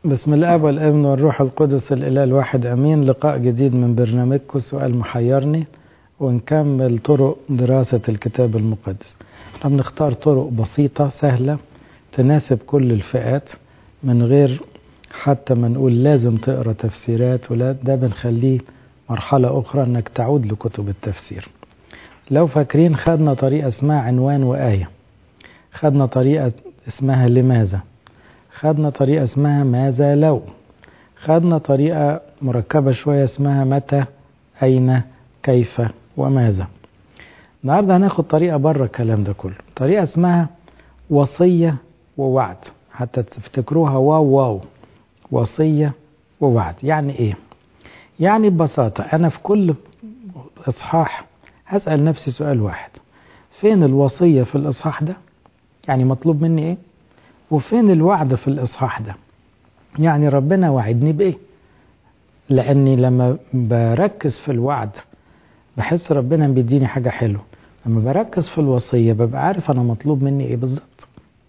بسم الاب والابن والروح القدس الاله الواحد امين لقاء جديد من برنامجكم سؤال محيرني ونكمل طرق دراسة الكتاب المقدس احنا بنختار طرق بسيطة سهلة تناسب كل الفئات من غير حتى ما نقول لازم تقرا تفسيرات ولا ده بنخليه مرحلة أخرى إنك تعود لكتب التفسير لو فاكرين خدنا طريقة اسمها عنوان وآية خدنا طريقة اسمها لماذا خدنا طريقة اسمها ماذا لو خدنا طريقة مركبة شوية اسمها متى أين كيف وماذا النهاردة هناخد طريقة بره الكلام ده كله طريقة اسمها وصية ووعد حتى تفتكروها واو واو وصية ووعد يعني ايه يعني ببساطة أنا في كل إصحاح هسأل نفسي سؤال واحد فين الوصية في الإصحاح ده يعني مطلوب مني إيه وفين الوعد في الإصحاح ده يعني ربنا وعدني بإيه لأني لما بركز في الوعد بحس ربنا بيديني حاجة حلوة لما بركز في الوصية ببقى عارف أنا مطلوب مني إيه بالظبط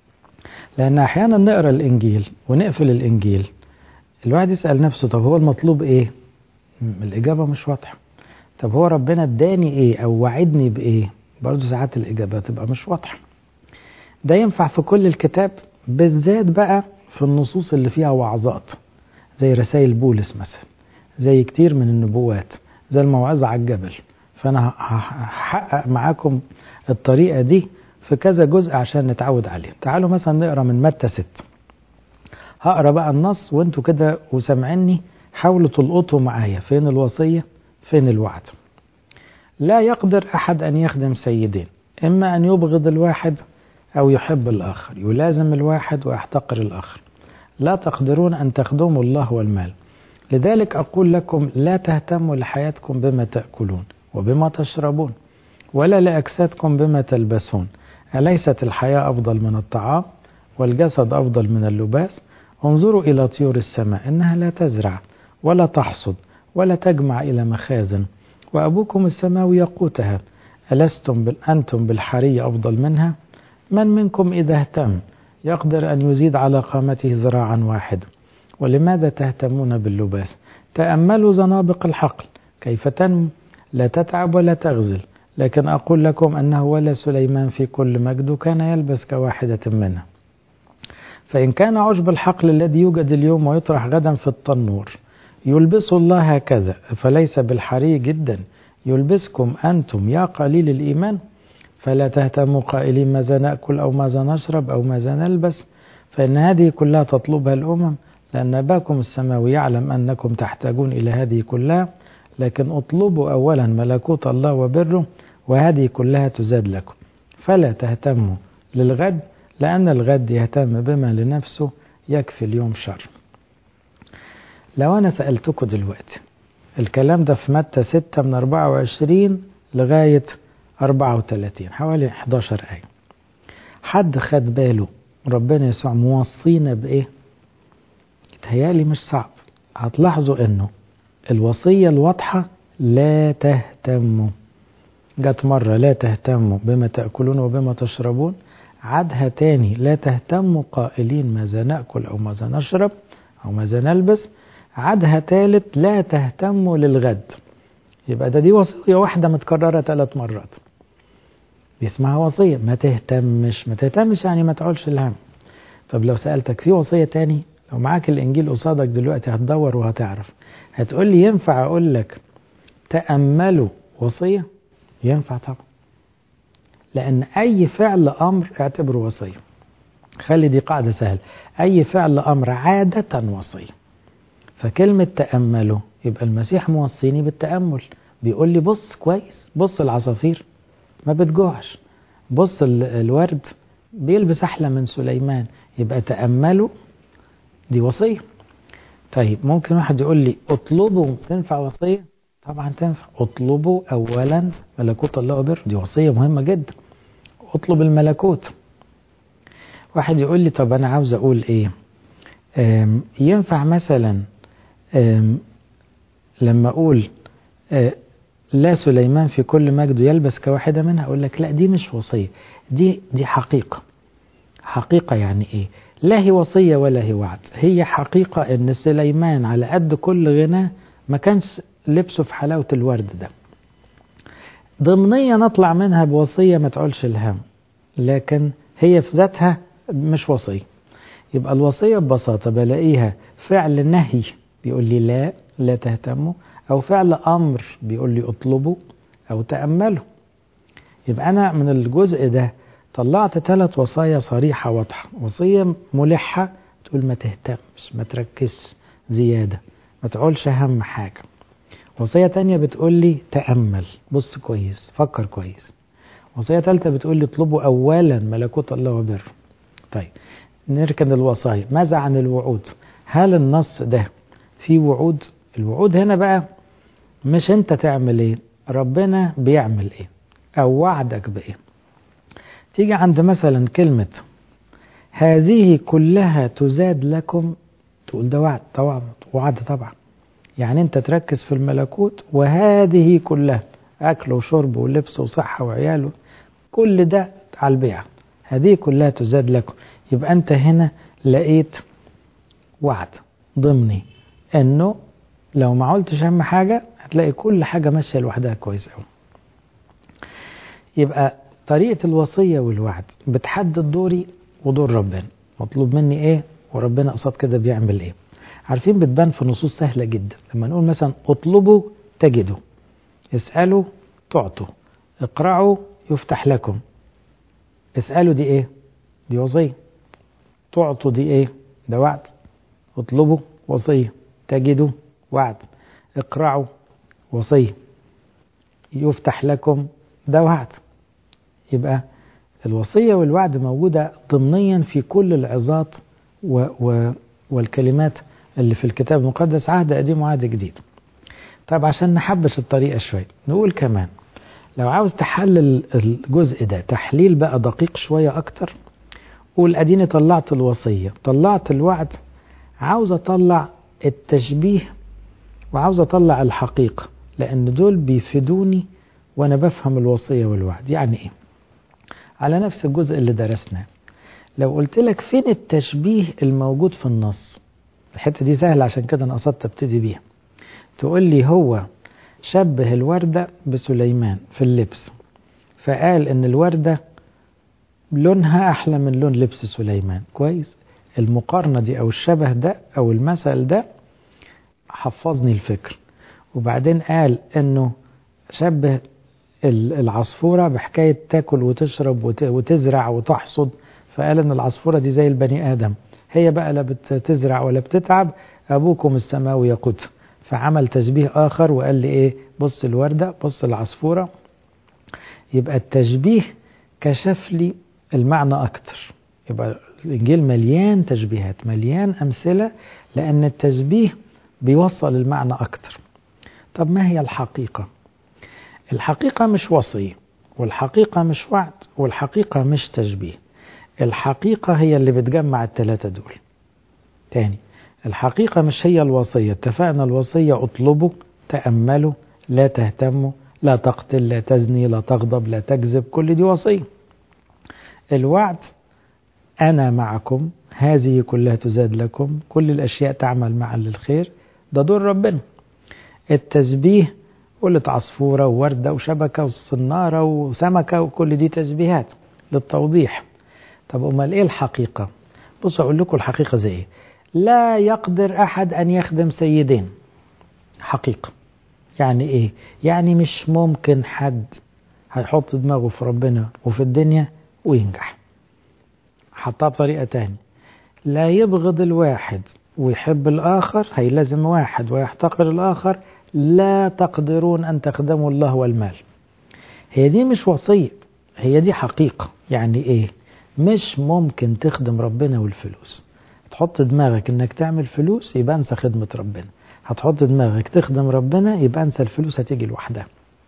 لأن أحيانا نقرأ الإنجيل ونقفل الإنجيل الواحد يسأل نفسه طب هو المطلوب إيه الإجابة مش واضحة طب هو ربنا اداني إيه أو وعدني بإيه برضه ساعات الإجابة تبقى مش واضحة ده ينفع في كل الكتاب بالذات بقى في النصوص اللي فيها وعظات زي رسائل بولس مثلا زي كتير من النبوات زي الموعظة على الجبل فأنا هحقق معاكم الطريقة دي في كذا جزء عشان نتعود عليه تعالوا مثلا نقرا من متى 6 هقرا بقى النص وانتوا كده وسامعيني حاولوا تلقطوا معايا فين الوصية فين الوعد لا يقدر أحد أن يخدم سيدين إما أن يبغض الواحد أو يحب الآخر يلازم الواحد ويحتقر الآخر لا تقدرون أن تخدموا الله والمال لذلك أقول لكم لا تهتموا لحياتكم بما تأكلون وبما تشربون ولا لأجسادكم بما تلبسون أليست الحياة أفضل من الطعام والجسد أفضل من اللباس انظروا إلى طيور السماء إنها لا تزرع ولا تحصد ولا تجمع إلى مخازن وأبوكم السماوي يقوتها ألستم بل أنتم بالحرية أفضل منها من منكم إذا اهتم يقدر أن يزيد على قامته ذراعا واحد ولماذا تهتمون باللباس تأملوا زنابق الحقل كيف تنمو لا تتعب ولا تغزل لكن أقول لكم أنه ولا سليمان في كل مجد كان يلبس كواحدة منها فإن كان عشب الحقل الذي يوجد اليوم ويطرح غدا في التنور يلبس الله هكذا فليس بالحري جدا يلبسكم أنتم يا قليل الإيمان فلا تهتموا قائلين ماذا نأكل أو ماذا نشرب أو ماذا نلبس فإن هذه كلها تطلبها الأمم لأن أباكم السماوي يعلم أنكم تحتاجون إلى هذه كلها لكن اطلبوا أولا ملكوت الله وبره وهذه كلها تزاد لكم فلا تهتموا للغد لأن الغد يهتم بما لنفسه يكفي اليوم شر لو أنا سألتكم دلوقتي الكلام ده في متى 6 من 24 لغاية 34 حوالي 11 آية حد خد باله ربنا يسوع موصينا بإيه؟ يتهيألي مش صعب هتلاحظوا إنه الوصية الواضحة لا تهتموا جت مرة لا تهتموا بما تأكلون وبما تشربون عادها تاني لا تهتموا قائلين ماذا نأكل أو ماذا نشرب أو ماذا نلبس عادها تالت لا تهتموا للغد يبقى ده دي وصية واحدة متكررة ثلاث مرات دي اسمها وصية ما تهتمش ما تهتمش يعني ما تعولش الهم طب لو سألتك في وصية تاني لو معاك الإنجيل قصادك دلوقتي هتدور وهتعرف هتقول لي ينفع أقول لك تأملوا وصية ينفع طبعا لأن أي فعل أمر اعتبره وصية خلي دي قاعدة سهلة أي فعل أمر عادة وصية فكلمة تأمله يبقى المسيح موصيني بالتأمل بيقول لي بص كويس بص العصافير ما بتجوعش بص الورد بيلبس أحلى من سليمان يبقى تأملوا دي وصية طيب ممكن واحد يقول لي اطلبوا تنفع وصية طبعا تنفع اطلبوا أولا ملكوت الله وبر دي وصية مهمة جدا اطلب الملكوت واحد يقول لي طب أنا عاوز أقول إيه ينفع مثلا لما أقول لا سليمان في كل مجد يلبس كواحدة منها أقول لك لا دي مش وصية دي دي حقيقة حقيقة يعني إيه لا هي وصية ولا هي وعد هي حقيقة ان سليمان على قد كل غناه ما كانش لبسه في حلاوة الورد ده ضمنيا نطلع منها بوصية ما تعولش الهم لكن هي في ذاتها مش وصية يبقى الوصية ببساطة بلاقيها فعل نهي بيقول لي لا لا تهتموا أو فعل أمر بيقول لي اطلبوا أو تأملوا يبقى أنا من الجزء ده طلعت ثلاث وصايا صريحة واضحة وصية ملحة تقول ما تهتمش ما تركزش زيادة ما تعولش أهم حاجة وصية تانية بتقول لي تأمل بص كويس فكر كويس وصية تالتة بتقول لي اطلبوا أولا ملكوت الله وبره طيب نركن الوصايا ماذا عن الوعود هل النص ده فيه وعود الوعود هنا بقى مش انت تعمل ايه ربنا بيعمل ايه او وعدك بايه تيجي عند مثلا كلمة هذه كلها تزاد لكم تقول ده وعد طبعا وعد طبعا يعني انت تركز في الملكوت وهذه كلها اكل وشرب ولبس وصحة وعياله كل ده على البيع هذه كلها تزاد لكم يبقى انت هنا لقيت وعد ضمني انه لو ما عملتش اهم حاجة هتلاقي كل حاجة ماشية لوحدها كويس قوي يبقى طريقة الوصية والوعد بتحدد دوري ودور ربنا مطلوب مني ايه وربنا قصاد كده بيعمل ايه عارفين بتبان في نصوص سهلة جدا لما نقول مثلا اطلبوا تجدوا اسألوا تعطوا اقرعوا يفتح لكم اسألوا دي ايه دي وصية تعطوا دي ايه ده وعد اطلبوا وصية تجدوا وعد اقرعوا وصية يفتح لكم ده وعد يبقى الوصية والوعد موجودة ضمنيا في كل العظات و و والكلمات اللي في الكتاب المقدس عهد قديم وعهد جديد طب عشان نحبش الطريقة شوية نقول كمان لو عاوز تحلل الجزء ده تحليل بقى دقيق شوية أكتر قول أديني طلعت الوصية طلعت الوعد عاوز أطلع التشبيه وعاوز أطلع الحقيقة لأن دول بيفيدوني وأنا بفهم الوصية والوعد يعني إيه على نفس الجزء اللي درسناه لو قلت لك فين التشبيه الموجود في النص الحتة دي سهلة عشان كده أنا قصدت أبتدي بيها تقول لي هو شبه الوردة بسليمان في اللبس فقال إن الوردة لونها أحلى من لون لبس سليمان كويس المقارنة دي أو الشبه ده أو المثل ده حفظني الفكر وبعدين قال إنه شبه العصفورة بحكاية تاكل وتشرب وتزرع وتحصد فقال إن العصفورة دي زي البني آدم هي بقى لا بتزرع ولا بتتعب أبوكم السماوي يقود فعمل تشبيه آخر وقال لي إيه بص الوردة بص العصفورة يبقى التشبيه كشف لي المعنى أكتر يبقى الإنجيل مليان تشبيهات مليان أمثلة لأن التشبيه بيوصل المعنى أكتر طب ما هي الحقيقة الحقيقة مش وصية والحقيقة مش وعد والحقيقة مش تشبيه الحقيقة هي اللي بتجمع الثلاثة دول تاني الحقيقة مش هي الوصية اتفقنا الوصية اطلبوا تأملوا لا تهتموا لا تقتل لا تزني لا تغضب لا تكذب كل دي وصية الوعد أنا معكم هذه كلها تزاد لكم كل الأشياء تعمل معا للخير ده دور ربنا التشبيه قلت عصفورة ووردة وشبكة وصنارة وسمكة وكل دي تشبيهات للتوضيح طب أمال إيه الحقيقة بصوا أقول لكم الحقيقة زي إيه لا يقدر أحد أن يخدم سيدين حقيقة يعني إيه يعني مش ممكن حد هيحط دماغه في ربنا وفي الدنيا وينجح حطها بطريقة تانية لا يبغض الواحد ويحب الآخر هيلازم واحد ويحتقر الآخر لا تقدرون أن تخدموا الله والمال هي دي مش وصية هي دي حقيقة يعني إيه مش ممكن تخدم ربنا والفلوس تحط دماغك انك تعمل فلوس يبقى انسى خدمة ربنا هتحط دماغك تخدم ربنا يبقى انسى الفلوس هتيجي لوحدها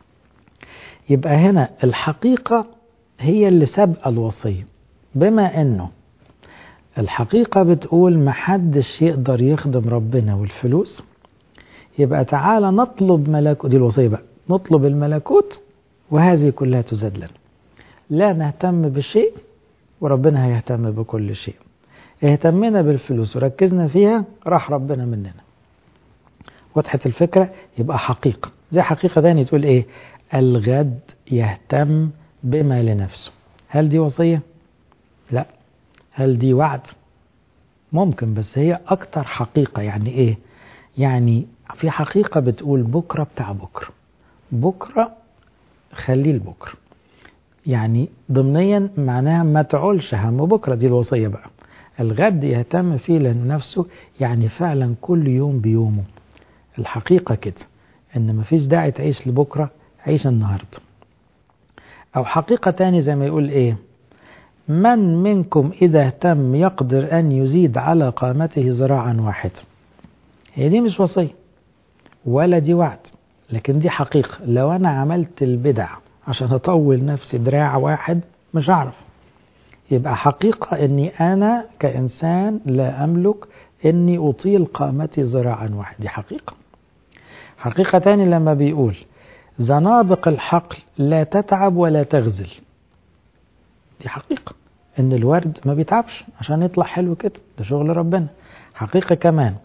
يبقى هنا الحقيقة هي اللي سابقة الوصية بما انه الحقيقة بتقول محدش يقدر يخدم ربنا والفلوس يبقى تعالى نطلب ملكوت دي الوصية بقى نطلب الملكوت وهذه كلها تزاد لنا لا نهتم بشيء وربنا هيهتم بكل شيء اهتمنا بالفلوس وركزنا فيها راح ربنا مننا وضحت الفكرة يبقى حقيقة زي حقيقة تاني تقول ايه الغد يهتم بما لنفسه هل دي وصية لا هل دي وعد ممكن بس هي اكتر حقيقة يعني ايه يعني في حقيقة بتقول بكرة بتاع بكرة بكرة خليه لبكرة يعني ضمنيا معناها ما تعولش هم بكرة دي الوصية بقى الغد يهتم فيه لنفسه يعني فعلا كل يوم بيومه الحقيقة كده ان مفيش داعي تعيش لبكرة عيش النهاردة او حقيقة تاني زي ما يقول ايه من منكم اذا اهتم يقدر ان يزيد على قامته ذراعا واحدا هي دي مش وصية ولا دي وعد لكن دي حقيقة لو انا عملت البدع عشان اطول نفسي دراع واحد مش هعرف يبقى حقيقة اني انا كانسان لا املك اني اطيل قامتي ذراعا واحد دي حقيقة حقيقة تاني لما بيقول زنابق الحقل لا تتعب ولا تغزل دي حقيقة ان الورد ما بيتعبش عشان يطلع حلو كده ده شغل ربنا حقيقة كمان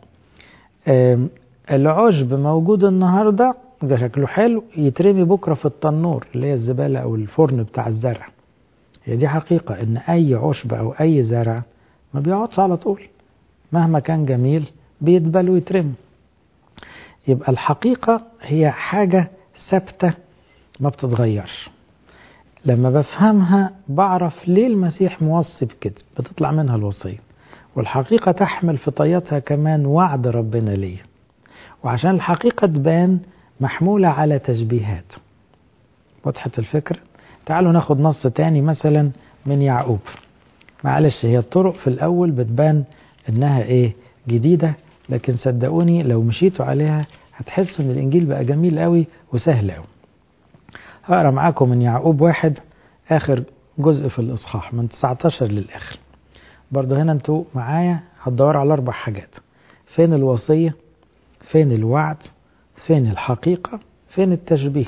العشب موجود النهاردة ده شكله حلو يترمي بكرة في التنور اللي هي الزبالة او الفرن بتاع الزرع هي دي حقيقة ان اي عشب او اي زرع ما بيقعدش على طول مهما كان جميل بيدبل ويترمي يبقى الحقيقة هي حاجة ثابتة ما بتتغيرش لما بفهمها بعرف ليه المسيح موصي بكده بتطلع منها الوصية والحقيقة تحمل في طياتها كمان وعد ربنا ليه وعشان الحقيقة تبان محمولة على تشبيهات وضحت الفكرة تعالوا ناخد نص تاني مثلا من يعقوب معلش هي الطرق في الأول بتبان إنها إيه جديدة لكن صدقوني لو مشيتوا عليها هتحسوا إن الإنجيل بقى جميل قوي وسهل قوي هقرا معاكم من يعقوب واحد آخر جزء في الإصحاح من 19 للآخر برضه هنا انتوا معايا هتدوروا على أربع حاجات فين الوصية فين الوعد فين الحقيقة فين التشبيه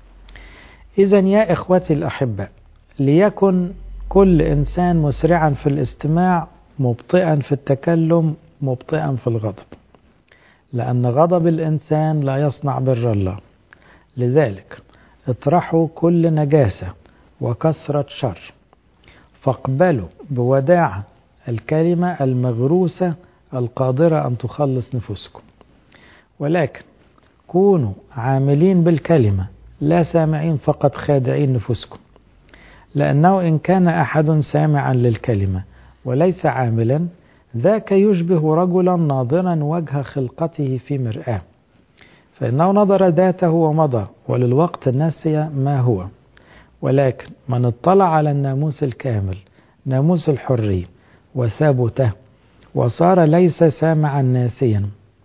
إذا يا إخوتي الأحباء ليكن كل إنسان مسرعا في الاستماع مبطئا في التكلم مبطئا في الغضب لأن غضب الإنسان لا يصنع بر الله لذلك اطرحوا كل نجاسة وكثرة شر فاقبلوا بوداعة الكلمة المغروسة القادرة أن تخلص نفوسكم ولكن كونوا عاملين بالكلمة لا سامعين فقط خادعين نفوسكم لأنه إن كان أحد سامعا للكلمة وليس عاملا ذاك يشبه رجلا ناظرا وجه خلقته في مرآة فإنه نظر ذاته ومضى وللوقت نسي ما هو ولكن من اطلع على الناموس الكامل ناموس الحرية وثابته وصار ليس سامعا ناسيا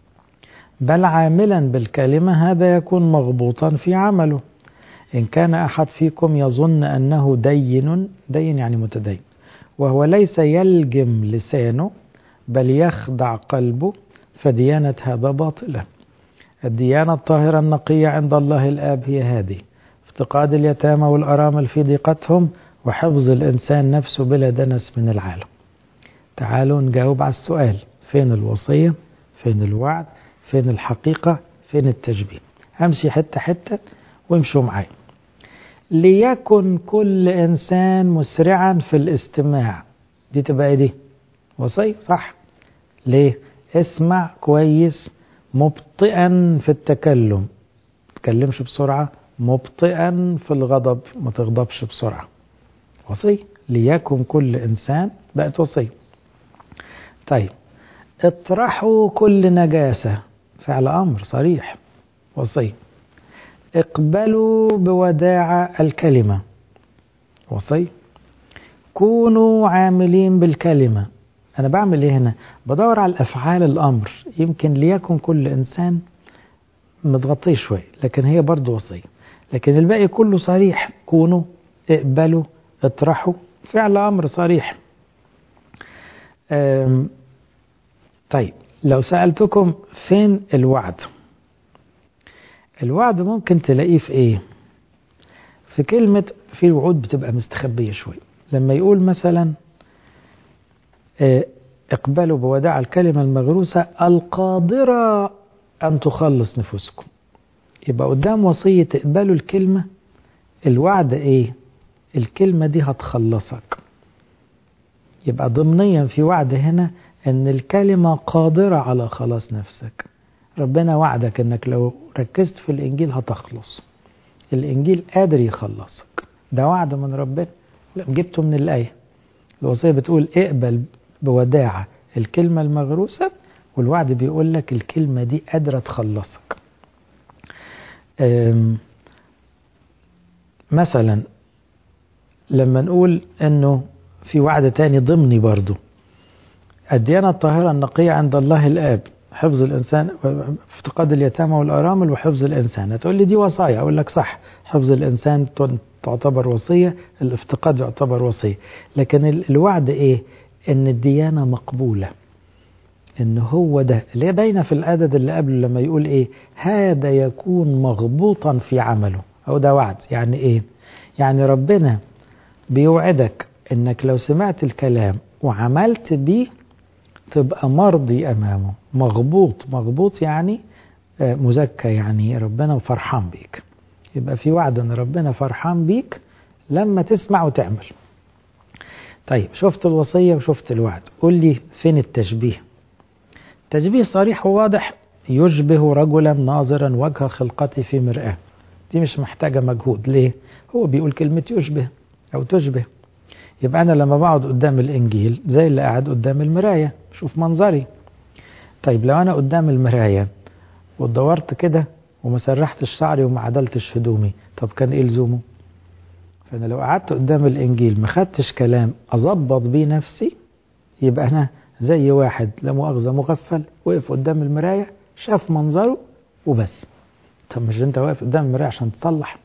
بل عاملا بالكلمة هذا يكون مغبوطا في عمله إن كان أحد فيكم يظن أنه دين دين يعني متدين وهو ليس يلجم لسانه بل يخدع قلبه فديانة هذا باطلة الديانة الطاهرة النقية عند الله الآب هي هذه افتقاد اليتامى والأرامل في ضيقتهم وحفظ الإنسان نفسه بلا دنس من العالم تعالوا نجاوب على السؤال فين الوصية فين الوعد فين الحقيقة فين التشبيه همشي حتة حتة وامشوا معي ليكن كل إنسان مسرعا في الاستماع دي تبقى ايه دي وصية صح ليه اسمع كويس مبطئا في التكلم تكلمش بسرعة مبطئا في الغضب ما تغضبش بسرعة وصية ليكن كل إنسان بقت وصية طيب اطرحوا كل نجاسة فعل أمر صريح وصية اقبلوا بوداعة الكلمة وصية كونوا عاملين بالكلمة أنا بعمل إيه هنا بدور على الأفعال الأمر يمكن ليكن كل إنسان متغطيه شوية لكن هي برضه وصية لكن الباقي كله صريح كونوا اقبلوا اطرحوا فعل أمر صريح طيب لو سألتكم فين الوعد الوعد ممكن تلاقيه في ايه في كلمة في وعود بتبقى مستخبية شوي لما يقول مثلا اقبلوا بوداع الكلمة المغروسة القادرة أن تخلص نفوسكم يبقى قدام وصية تقبلوا الكلمة الوعد إيه الكلمة دي هتخلصك يبقى ضمنيا في وعد هنا ان الكلمة قادرة على خلاص نفسك ربنا وعدك انك لو ركزت في الانجيل هتخلص الانجيل قادر يخلصك ده وعد من ربنا جبته من الايه الوصيه بتقول اقبل بوداعه الكلمه المغروسه والوعد بيقول لك الكلمه دي قادره تخلصك مثلا لما نقول انه في وعد تاني ضمني برضو الديانة الطاهرة النقية عند الله الآب حفظ الإنسان افتقاد اليتامى والأرامل وحفظ الإنسان هتقول لي دي وصايا أقول لك صح حفظ الإنسان تعتبر وصية الافتقاد يعتبر وصية لكن الوعد إيه إن الديانة مقبولة إن هو ده اللي باينة في العدد اللي قبله لما يقول إيه هذا يكون مغبوطا في عمله أو ده وعد يعني إيه يعني ربنا بيوعدك إنك لو سمعت الكلام وعملت بيه تبقى مرضي أمامه مغبوط مغبوط يعني مزكى يعني ربنا فرحان بيك يبقى في وعد ان ربنا فرحان بيك لما تسمع وتعمل طيب شفت الوصية وشفت الوعد قول لي فين التشبيه تشبيه صريح وواضح يشبه رجلا ناظرا وجه خلقتي في مرآة دي مش محتاجة مجهود ليه هو بيقول كلمة يشبه أو تشبه يبقى أنا لما بقعد قدام الإنجيل زي اللي قاعد قدام المراية شوف منظري طيب لو أنا قدام المراية ودورت كده وما سرحتش شعري وما عدلتش هدومي طب كان ايه لزومه فانا لو قعدت قدام الانجيل ما خدتش كلام اظبط بيه نفسي يبقى انا زي واحد لا مؤاخذه مغفل وقف قدام المرايه شاف منظره وبس طب مش انت واقف قدام المرايه عشان تصلح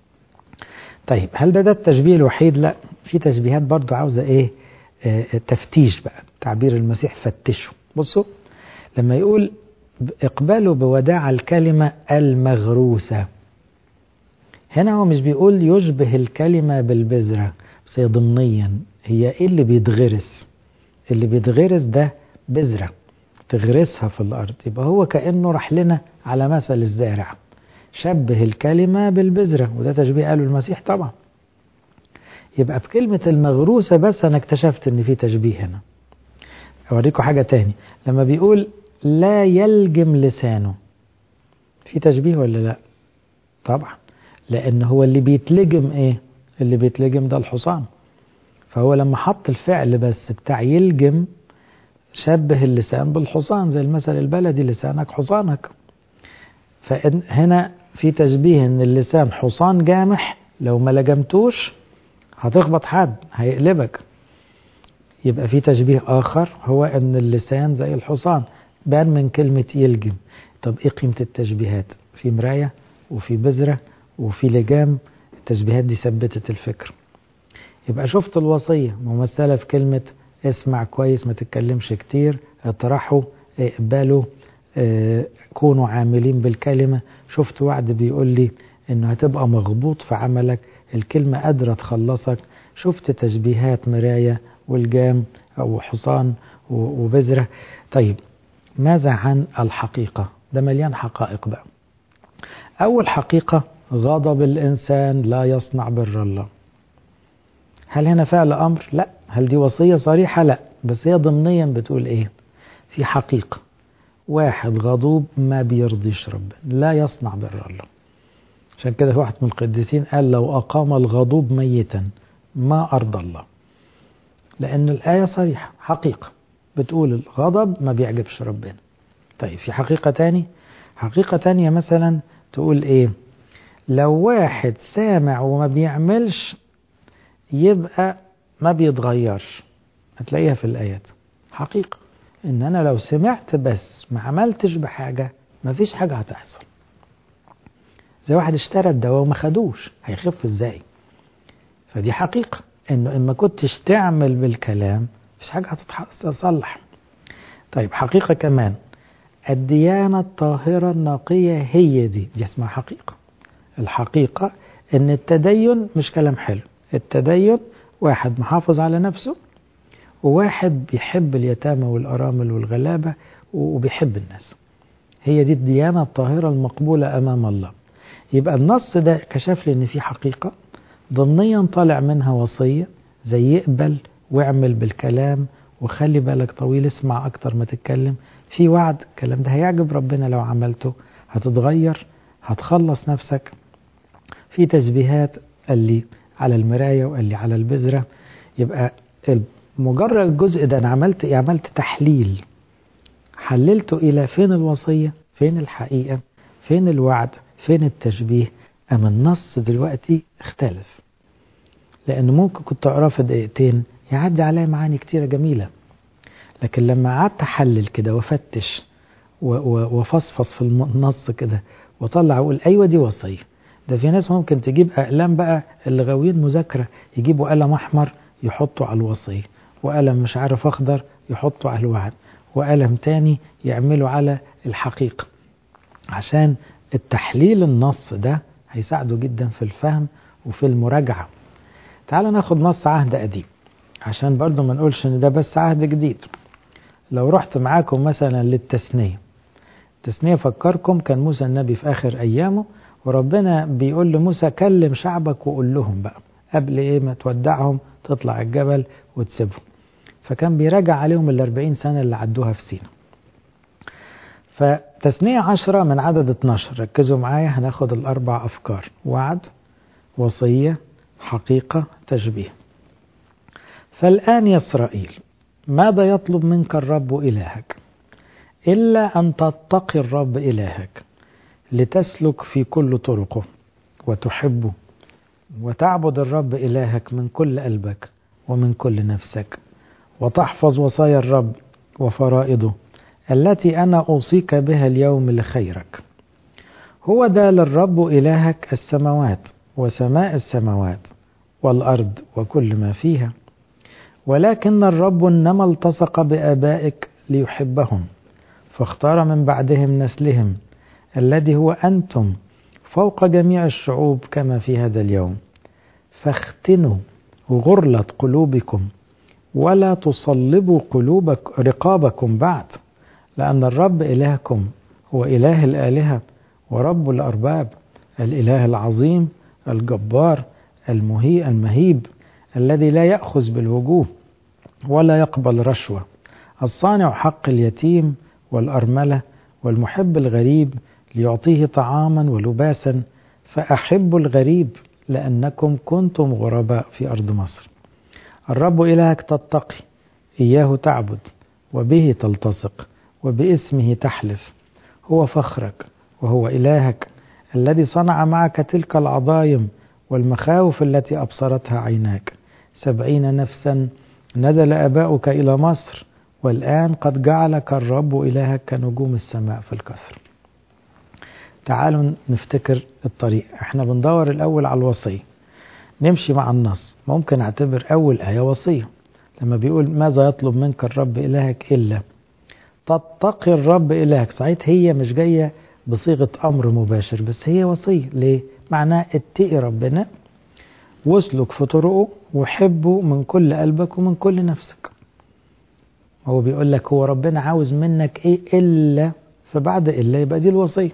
طيب هل ده ده التشبيه الوحيد لا في تشبيهات برضو عاوزه ايه آه تفتيش بقى تعبير المسيح فتشوا بصوا لما يقول اقبلوا بوداع الكلمة المغروسة هنا هو مش بيقول يشبه الكلمة بالبذرة بس هي ضمنيا هي ايه اللي بيتغرس اللي بيتغرس ده بذرة تغرسها في الأرض يبقى هو كأنه راح لنا على مثل الزارع شبه الكلمة بالبذرة وده تشبيه قاله المسيح طبعا يبقى في كلمة المغروسة بس أنا اكتشفت إن في تشبيه هنا أوريكم حاجة تاني لما بيقول لا يلجم لسانه في تشبيه ولا لا طبعا لان هو اللي بيتلجم ايه اللي بيتلجم ده الحصان فهو لما حط الفعل بس بتاع يلجم شبه اللسان بالحصان زي المثل البلدي لسانك حصانك فهنا في تشبيه ان اللسان حصان جامح لو ما لجمتوش هتخبط حد هيقلبك يبقى في تشبيه اخر هو ان اللسان زي الحصان بان من كلمة يلجم طب ايه قيمة التشبيهات في مراية وفي بذرة وفي لجام التشبيهات دي ثبتت الفكر يبقى شفت الوصية ممثلة في كلمة اسمع كويس ما تتكلمش كتير اطرحوا اقبلوا اه كونوا عاملين بالكلمة شفت وعد بيقول لي انه هتبقى مغبوط في عملك الكلمة قادرة تخلصك شفت تشبيهات مراية والجام او حصان وبذرة طيب ماذا عن الحقيقة ده مليان حقائق بقى أول حقيقة غضب الإنسان لا يصنع بر الله هل هنا فعل أمر؟ لا هل دي وصية صريحة؟ لا بس هي ضمنيا بتقول إيه في حقيقة واحد غضوب ما بيرضيش ربنا لا يصنع بر الله عشان كده واحد من القديسين قال لو أقام الغضوب ميتا ما أرضى الله لأن الآية صريحة حقيقة بتقول الغضب ما بيعجبش ربنا طيب في حقيقة تاني حقيقة تانية مثلا تقول ايه لو واحد سامع وما بيعملش يبقى ما بيتغيرش هتلاقيها في الآيات حقيقة ان انا لو سمعت بس ما عملتش بحاجة ما فيش حاجة هتحصل زي واحد اشترى الدواء وما خدوش هيخف ازاي فدي حقيقة انه اما كنتش تعمل بالكلام مفيش حاجة هتتصلح طيب حقيقة كمان الديانة الطاهرة النقية هي دي دي اسمها حقيقة الحقيقة ان التدين مش كلام حلو التدين واحد محافظ على نفسه وواحد بيحب اليتامى والأرامل والغلابة وبيحب الناس هي دي الديانة الطاهرة المقبولة أمام الله يبقى النص ده كشف لي إن في حقيقة ضمنيا طالع منها وصية زي يقبل واعمل بالكلام وخلي بالك طويل اسمع أكتر ما تتكلم في وعد الكلام ده هيعجب ربنا لو عملته هتتغير هتخلص نفسك في تشبيهات قال لي على المراية وقال لي على البذرة يبقى مجرد الجزء ده أنا عملت إيه؟ عملت تحليل حللته إلى فين الوصية فين الحقيقة فين الوعد فين التشبيه أما النص دلوقتي اختلف لأن ممكن كنت أقراه في دقيقتين يعدي عليا معاني كتيرة جميلة لكن لما قعدت أحلل كده وفتش وفصفص في النص كده وطلع أقول أيوة دي وصية ده في ناس ممكن تجيب أقلام بقى اللي غاويين مذاكرة يجيبوا قلم أحمر يحطوا على الوصية وقلم مش عارف أخضر يحطوا على الوعد وقلم تاني يعملوا على الحقيقة عشان التحليل النص ده هيساعده جدا في الفهم وفي المراجعة تعال ناخد نص عهد قديم عشان برضو ما نقولش ان ده بس عهد جديد لو رحت معاكم مثلا للتثنية التثنية فكركم كان موسى النبي في آخر أيامه وربنا بيقول لموسى كلم شعبك وقول لهم بقى قبل ايه ما تودعهم تطلع الجبل وتسيبهم فكان بيراجع عليهم الأربعين سنة اللي عدوها في سينا فتثنية عشرة من عدد 12 ركزوا معايا هناخد الأربع أفكار وعد وصية حقيقة تشبيه فالآن يا إسرائيل ماذا يطلب منك الرب إلهك إلا أن تتقي الرب إلهك لتسلك في كل طرقه وتحبه وتعبد الرب إلهك من كل قلبك ومن كل نفسك وتحفظ وصايا الرب وفرائضه التي أنا أوصيك بها اليوم لخيرك هو ده للرب إلهك السماوات وسماء السماوات والأرض وكل ما فيها ولكن الرب إنما التصق بآبائك ليحبهم فاختار من بعدهم نسلهم الذي هو أنتم فوق جميع الشعوب كما في هذا اليوم فاختنوا غرلة قلوبكم ولا تصلبوا قلوبك رقابكم بعد لأن الرب إلهكم هو إله الآلهة ورب الأرباب الإله العظيم الجبار المهي المهيب الذي لا يأخذ بالوجوه ولا يقبل رشوة الصانع حق اليتيم والأرملة والمحب الغريب ليعطيه طعاما ولباسا فأحبوا الغريب لأنكم كنتم غرباء في أرض مصر الرب إلهك تتقي إياه تعبد وبه تلتصق وباسمه تحلف هو فخرك وهو إلهك الذي صنع معك تلك العظايم والمخاوف التي أبصرتها عيناك سبعين نفسا نزل أباؤك إلى مصر والآن قد جعلك الرب إلهك كنجوم السماء في الكثر تعالوا نفتكر الطريق احنا بندور الأول على الوصية نمشي مع النص ممكن اعتبر أول آية وصية لما بيقول ماذا يطلب منك الرب إلهك إلا تتقي الرب إلهك صحيح هي مش جاية بصيغة أمر مباشر بس هي وصية ليه؟ معناه اتقي ربنا واسلك في طرقه وحبه من كل قلبك ومن كل نفسك هو بيقول لك هو ربنا عاوز منك ايه الا فبعد الا يبقى دي الوصيه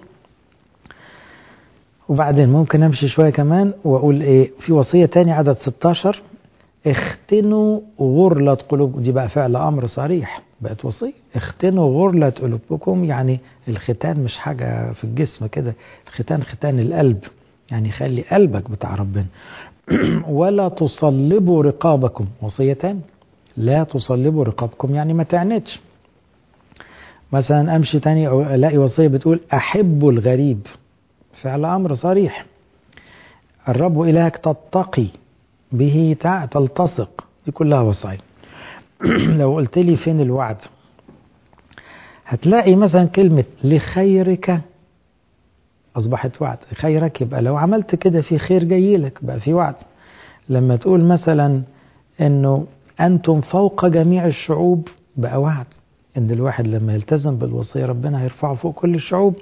وبعدين ممكن امشي شويه كمان واقول ايه في وصيه تاني عدد 16 اختنوا غرلة قلوب دي بقى فعل امر صريح بقت وصيه اختنوا غرلة قلوبكم يعني الختان مش حاجه في الجسم كده الختان ختان القلب يعني خلي قلبك بتاع ربنا ولا تصلبوا رقابكم وصيه تاني لا تصلبوا رقابكم يعني ما تعنتش مثلا امشي تاني او الاقي وصيه بتقول احبوا الغريب فعل امر صريح الرب الهك تتقي به تلتصق دي كلها وصايا لو قلت لي فين الوعد هتلاقي مثلا كلمة لخيرك أصبحت وعد خيرك يبقى لو عملت كده في خير جاي لك بقى في وعد لما تقول مثلا أنه أنتم فوق جميع الشعوب بقى وعد إن الواحد لما يلتزم بالوصية ربنا هيرفعه فوق كل الشعوب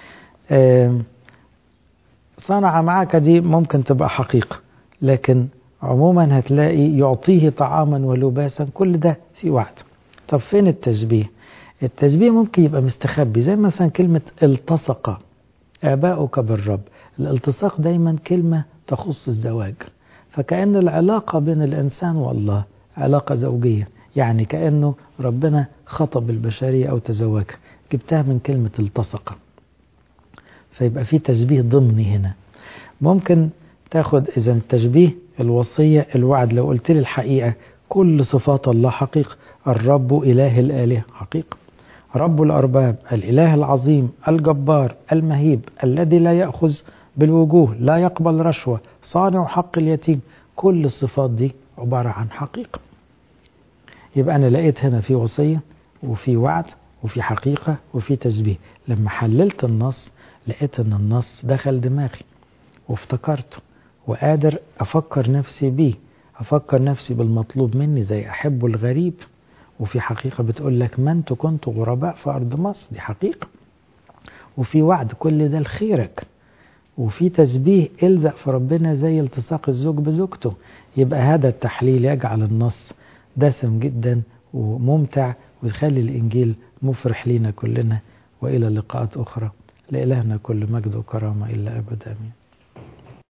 صنع معك دي ممكن تبقى حقيقة لكن عموما هتلاقي يعطيه طعاما ولباسا كل ده في وعد طب فين التشبيه التشبيه ممكن يبقى مستخبي زي مثلا كلمة التصق آباؤك بالرب الالتصاق دايما كلمة تخص الزواج فكأن العلاقة بين الإنسان والله علاقة زوجية يعني كأنه ربنا خطب البشرية أو تزوجها جبتها من كلمة التصق فيبقى في تشبيه ضمني هنا ممكن تاخد إذا التشبيه الوصية الوعد لو قلت لي الحقيقة كل صفات الله حقيقة الرب إله الآلهة حقيقة رب الأرباب الإله العظيم الجبار المهيب الذي لا يأخذ بالوجوه لا يقبل رشوة صانع حق اليتيم كل الصفات دي عبارة عن حقيقة يبقى أنا لقيت هنا في وصية وفي وعد وفي حقيقة وفي تشبيه لما حللت النص لقيت أن النص دخل دماغي وافتكرته وقادر أفكر نفسي بيه أفكر نفسي بالمطلوب مني زي أحب الغريب وفي حقيقة بتقول لك ما انتوا كنتوا غرباء في أرض مصر دي حقيقة وفي وعد كل ده لخيرك وفي تشبيه الزق في ربنا زي التصاق الزوج بزوجته يبقى هذا التحليل يجعل النص دسم جدا وممتع ويخلي الإنجيل مفرح لينا كلنا وإلى لقاءات أخرى لإلهنا كل مجد وكرامة إلا أبد آمين